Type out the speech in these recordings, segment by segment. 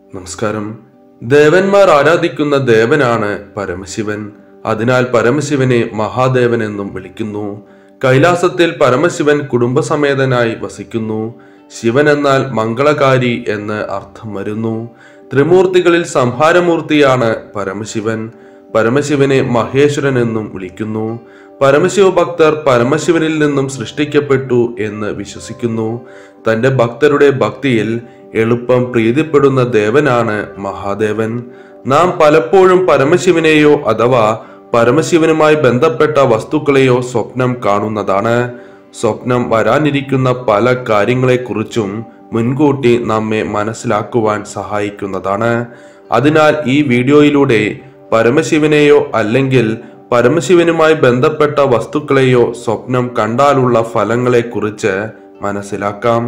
നമസ്കാരം ദേവന്മാർ ആരാധിക്കുന്ന ദേവനാണ് പരമശിവൻ അതിനാൽ പരമശിവനെ മഹാദേവൻ എന്നും വിളിക്കുന്നു കൈലാസത്തിൽ പരമശിവൻ കുടുംബസമേതനായി വസിക്കുന്നു ശിവൻ എന്നാൽ മംഗളകാരി എന്ന് അർത്ഥം വരുന്നു ത്രിമൂർത്തികളിൽ സംഹാരമൂർത്തിയാണ് പരമശിവൻ പരമശിവനെ മഹേശ്വരൻ എന്നും വിളിക്കുന്നു പരമശിവ ഭക്തർ പരമശിവനിൽ നിന്നും സൃഷ്ടിക്കപ്പെട്ടു എന്ന് വിശ്വസിക്കുന്നു തന്റെ ഭക്തരുടെ ഭക്തിയിൽ എളുപ്പം പ്രീതിപ്പെടുന്ന ദേവനാണ് മഹാദേവൻ നാം പലപ്പോഴും പരമശിവനെയോ അഥവാ പരമശിവനുമായി ബന്ധപ്പെട്ട വസ്തുക്കളെയോ സ്വപ്നം കാണുന്നതാണ് സ്വപ്നം വരാനിരിക്കുന്ന പല കാര്യങ്ങളെക്കുറിച്ചും മുൻകൂട്ടി നമ്മെ മനസ്സിലാക്കുവാൻ സഹായിക്കുന്നതാണ് അതിനാൽ ഈ വീഡിയോയിലൂടെ പരമശിവനെയോ അല്ലെങ്കിൽ പരമശിവനുമായി ബന്ധപ്പെട്ട വസ്തുക്കളെയോ സ്വപ്നം കണ്ടാലുള്ള ഫലങ്ങളെക്കുറിച്ച് മനസ്സിലാക്കാം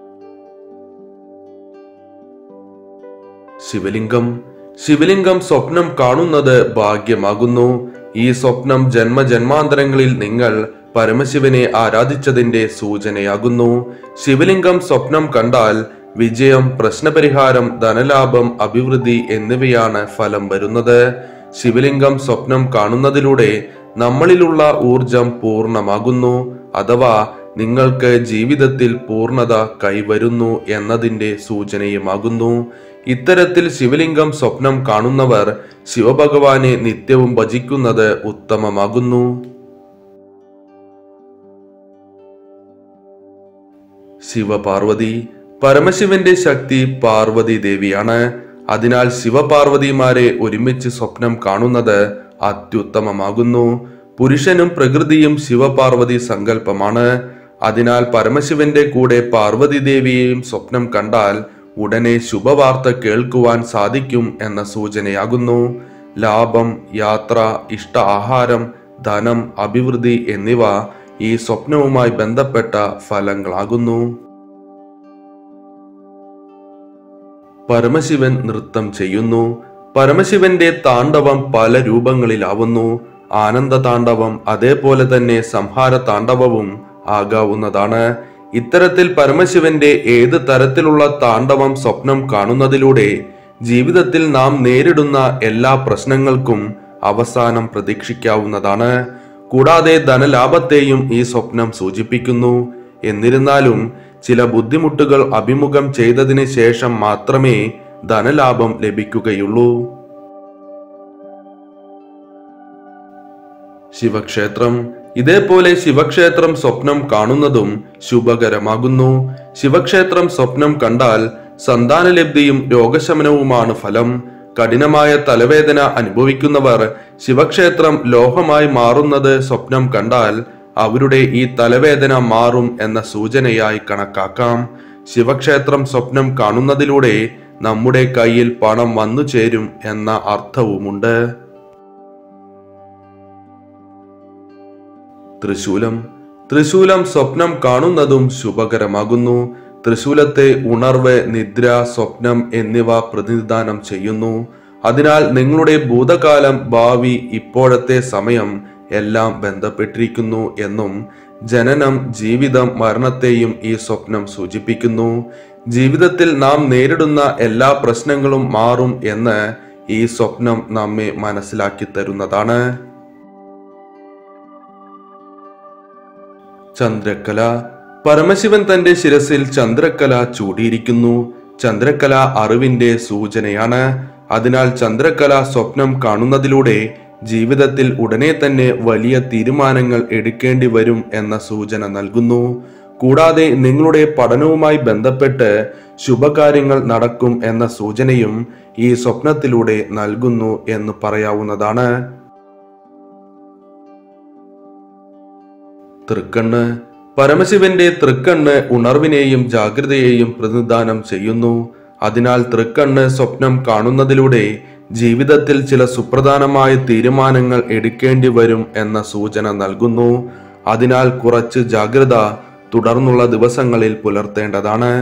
ശിവലിംഗം ശിവലിംഗം സ്വപ്നം കാണുന്നത് ഭാഗ്യമാകുന്നു ഈ സ്വപ്നം ജന്മജന്മാന്തരങ്ങളിൽ നിങ്ങൾ പരമശിവനെ ആരാധിച്ചതിന്റെ സൂചനയാകുന്നു ശിവലിംഗം സ്വപ്നം കണ്ടാൽ വിജയം പ്രശ്നപരിഹാരം ധനലാഭം അഭിവൃദ്ധി എന്നിവയാണ് ഫലം വരുന്നത് ശിവലിംഗം സ്വപ്നം കാണുന്നതിലൂടെ നമ്മളിലുള്ള ഊർജം പൂർണ്ണമാകുന്നു അഥവാ നിങ്ങൾക്ക് ജീവിതത്തിൽ പൂർണ്ണത കൈവരുന്നു എന്നതിന്റെ സൂചനയുമാകുന്നു ഇത്തരത്തിൽ ശിവലിംഗം സ്വപ്നം കാണുന്നവർ ശിവഭഗവാനെ നിത്യവും ഭജിക്കുന്നത് ഉത്തമമാകുന്നു ശിവപാർവതി പരമശിവന്റെ ശക്തി പാർവതി ദേവിയാണ് അതിനാൽ ശിവപാർവതിമാരെ ഒരുമിച്ച് സ്വപ്നം കാണുന്നത് അത്യുത്തമമാകുന്നു പുരുഷനും പ്രകൃതിയും ശിവപാർവതി സങ്കല്പമാണ് അതിനാൽ പരമശിവന്റെ കൂടെ പാർവതി ദേവിയെയും സ്വപ്നം കണ്ടാൽ ഉടനെ ശുഭവാർത്ത കേൾക്കുവാൻ സാധിക്കും എന്ന സൂചനയാകുന്നു ലാഭം യാത്ര ഇഷ്ട ആഹാരം ധനം അഭിവൃദ്ധി എന്നിവ ഈ സ്വപ്നവുമായി ബന്ധപ്പെട്ട ഫലങ്ങളാകുന്നു പരമശിവൻ നൃത്തം ചെയ്യുന്നു പരമശിവന്റെ താണ്ഡവം പല രൂപങ്ങളിലാവുന്നു ആനന്ദ താണ്ഡവം അതേപോലെ തന്നെ സംഹാര താണ്ഡവവും ആകാവുന്നതാണ് ഇത്തരത്തിൽ പരമശിവന്റെ ഏത് തരത്തിലുള്ള താണ്ഡവം സ്വപ്നം കാണുന്നതിലൂടെ ജീവിതത്തിൽ നാം നേരിടുന്ന എല്ലാ പ്രശ്നങ്ങൾക്കും അവസാനം പ്രതീക്ഷിക്കാവുന്നതാണ് കൂടാതെ ധനലാഭത്തെയും ഈ സ്വപ്നം സൂചിപ്പിക്കുന്നു എന്നിരുന്നാലും ചില ബുദ്ധിമുട്ടുകൾ അഭിമുഖം ചെയ്തതിന് ശേഷം മാത്രമേ ധനലാഭം ലഭിക്കുകയുള്ളൂ ശിവക്ഷേത്രം ഇതേപോലെ ശിവക്ഷേത്രം സ്വപ്നം കാണുന്നതും ശുഭകരമാകുന്നു ശിവക്ഷേത്രം സ്വപ്നം കണ്ടാൽ സന്താനലബ്ധിയും രോഗശമനവുമാണ് ഫലം കഠിനമായ തലവേദന അനുഭവിക്കുന്നവർ ശിവക്ഷേത്രം ലോഹമായി മാറുന്നത് സ്വപ്നം കണ്ടാൽ അവരുടെ ഈ തലവേദന മാറും എന്ന സൂചനയായി കണക്കാക്കാം ശിവക്ഷേത്രം സ്വപ്നം കാണുന്നതിലൂടെ നമ്മുടെ കയ്യിൽ പണം വന്നു ചേരും എന്ന അർത്ഥവുമുണ്ട് തൃശൂലം തൃശൂലം സ്വപ്നം കാണുന്നതും ശുഭകരമാകുന്നു തൃശൂലത്തെ ഉണർവ് നിദ്ര സ്വപ്നം എന്നിവ പ്രതിനിധാനം ചെയ്യുന്നു അതിനാൽ നിങ്ങളുടെ ഭൂതകാലം ഭാവി ഇപ്പോഴത്തെ സമയം എല്ലാം ബന്ധപ്പെട്ടിരിക്കുന്നു എന്നും ജനനം ജീവിതം മരണത്തെയും ഈ സ്വപ്നം സൂചിപ്പിക്കുന്നു ജീവിതത്തിൽ നാം നേരിടുന്ന എല്ലാ പ്രശ്നങ്ങളും മാറും എന്ന് ഈ സ്വപ്നം നമ്മെ മനസ്സിലാക്കി തരുന്നതാണ് ചന്ദ്രക്കല പരമശിവൻ തന്റെ ശിരസിൽ ചന്ദ്രക്കല ചൂടിയിരിക്കുന്നു ചന്ദ്രക്കല അറിവിന്റെ സൂചനയാണ് അതിനാൽ ചന്ദ്രക്കല സ്വപ്നം കാണുന്നതിലൂടെ ജീവിതത്തിൽ ഉടനെ തന്നെ വലിയ തീരുമാനങ്ങൾ എടുക്കേണ്ടി വരും എന്ന സൂചന നൽകുന്നു കൂടാതെ നിങ്ങളുടെ പഠനവുമായി ബന്ധപ്പെട്ട് ശുഭകാര്യങ്ങൾ നടക്കും എന്ന സൂചനയും ഈ സ്വപ്നത്തിലൂടെ നൽകുന്നു എന്ന് പറയാവുന്നതാണ് തൃക്കണ്ണ് പരമശിവന്റെ തൃക്കണ്ണ് ഉണർവിനെയും ജാഗ്രതയെയും പ്രതിനിധാനം ചെയ്യുന്നു അതിനാൽ തൃക്കണ്ണ് സ്വപ്നം കാണുന്നതിലൂടെ ജീവിതത്തിൽ ചില സുപ്രധാനമായ തീരുമാനങ്ങൾ എടുക്കേണ്ടി വരും എന്ന സൂചന നൽകുന്നു അതിനാൽ കുറച്ച് ജാഗ്രത തുടർന്നുള്ള ദിവസങ്ങളിൽ പുലർത്തേണ്ടതാണ്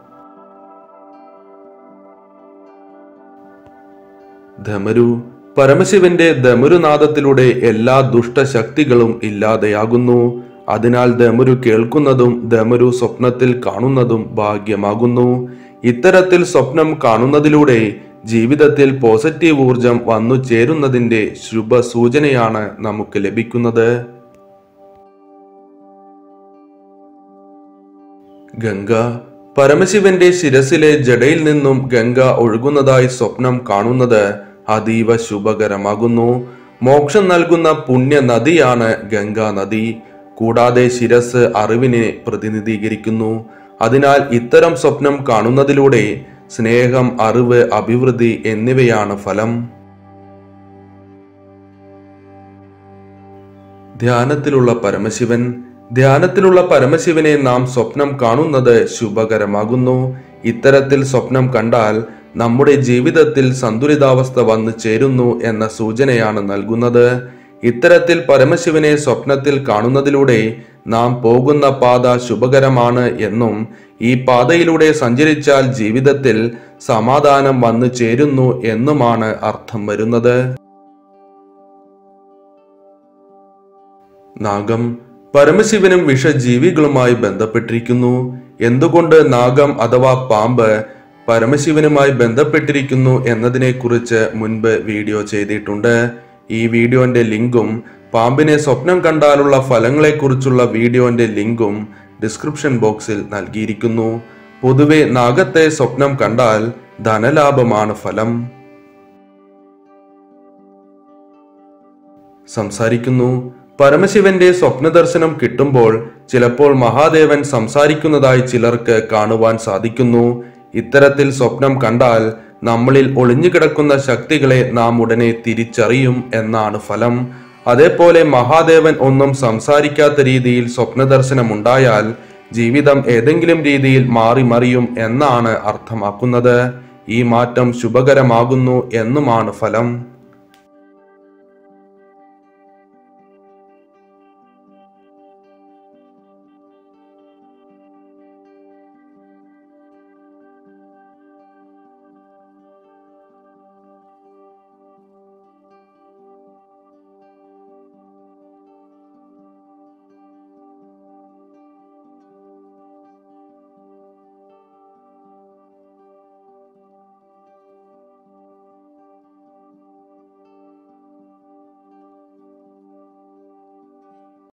ധമരു പരമശിവന്റെ ധമരുനാദത്തിലൂടെ എല്ലാ ദുഷ്ടശക്തികളും ഇല്ലാതെയാകുന്നു അതിനാൽ ധമരു കേൾക്കുന്നതും ധമരു സ്വപ്നത്തിൽ കാണുന്നതും ഭാഗ്യമാകുന്നു ഇത്തരത്തിൽ സ്വപ്നം കാണുന്നതിലൂടെ ജീവിതത്തിൽ പോസിറ്റീവ് ഊർജം വന്നു ചേരുന്നതിന്റെ ശുഭ സൂചനയാണ് നമുക്ക് ലഭിക്കുന്നത് ഗംഗ പരമശിവന്റെ ശിരസിലെ ജടയിൽ നിന്നും ഗംഗ ഒഴുകുന്നതായി സ്വപ്നം കാണുന്നത് അതീവ ശുഭകരമാകുന്നു മോക്ഷം നൽകുന്ന പുണ്യ നദിയാണ് ഗംഗാ നദി കൂടാതെ ശിരസ് അറിവിനെ പ്രതിനിധീകരിക്കുന്നു അതിനാൽ ഇത്തരം സ്വപ്നം കാണുന്നതിലൂടെ സ്നേഹം അറിവ് അഭിവൃദ്ധി എന്നിവയാണ് ഫലം ധ്യാനത്തിലുള്ള പരമശിവൻ ധ്യാനത്തിലുള്ള പരമശിവനെ നാം സ്വപ്നം കാണുന്നത് ശുഭകരമാകുന്നു ഇത്തരത്തിൽ സ്വപ്നം കണ്ടാൽ നമ്മുടെ ജീവിതത്തിൽ സന്തുലിതാവസ്ഥ വന്നു ചേരുന്നു എന്ന സൂചനയാണ് നൽകുന്നത് ഇത്തരത്തിൽ പരമശിവനെ സ്വപ്നത്തിൽ കാണുന്നതിലൂടെ നാം പോകുന്ന പാത ശുഭകരമാണ് എന്നും ഈ പാതയിലൂടെ സഞ്ചരിച്ചാൽ ജീവിതത്തിൽ സമാധാനം വന്നു ചേരുന്നു എന്നുമാണ് അർത്ഥം വരുന്നത് നാഗം പരമശിവനും വിഷജീവികളുമായി ബന്ധപ്പെട്ടിരിക്കുന്നു എന്തുകൊണ്ട് നാഗം അഥവാ പാമ്പ് പരമശിവനുമായി ബന്ധപ്പെട്ടിരിക്കുന്നു എന്നതിനെക്കുറിച്ച് മുൻപ് വീഡിയോ ചെയ്തിട്ടുണ്ട് ഈ വീഡിയോന്റെ ലിങ്കും പാമ്പിനെ സ്വപ്നം കണ്ടാലുള്ള ഫലങ്ങളെക്കുറിച്ചുള്ള വീഡിയോന്റെ ലിങ്കും ഡിസ്ക്രിപ്ഷൻ ബോക്സിൽ നൽകിയിരിക്കുന്നു പൊതുവെ നാഗത്തെ സ്വപ്നം കണ്ടാൽ ധനലാഭമാണ് ഫലം സംസാരിക്കുന്നു പരമശിവന്റെ സ്വപ്നദർശനം കിട്ടുമ്പോൾ ചിലപ്പോൾ മഹാദേവൻ സംസാരിക്കുന്നതായി ചിലർക്ക് കാണുവാൻ സാധിക്കുന്നു ഇത്തരത്തിൽ സ്വപ്നം കണ്ടാൽ നമ്മളിൽ ഒളിഞ്ഞുകിടക്കുന്ന ശക്തികളെ നാം ഉടനെ തിരിച്ചറിയും എന്നാണ് ഫലം അതേപോലെ മഹാദേവൻ ഒന്നും സംസാരിക്കാത്ത രീതിയിൽ സ്വപ്നദർശനം ഉണ്ടായാൽ ജീവിതം ഏതെങ്കിലും രീതിയിൽ മാറി മറിയും എന്നാണ് അർത്ഥമാക്കുന്നത് ഈ മാറ്റം ശുഭകരമാകുന്നു എന്നുമാണ് ഫലം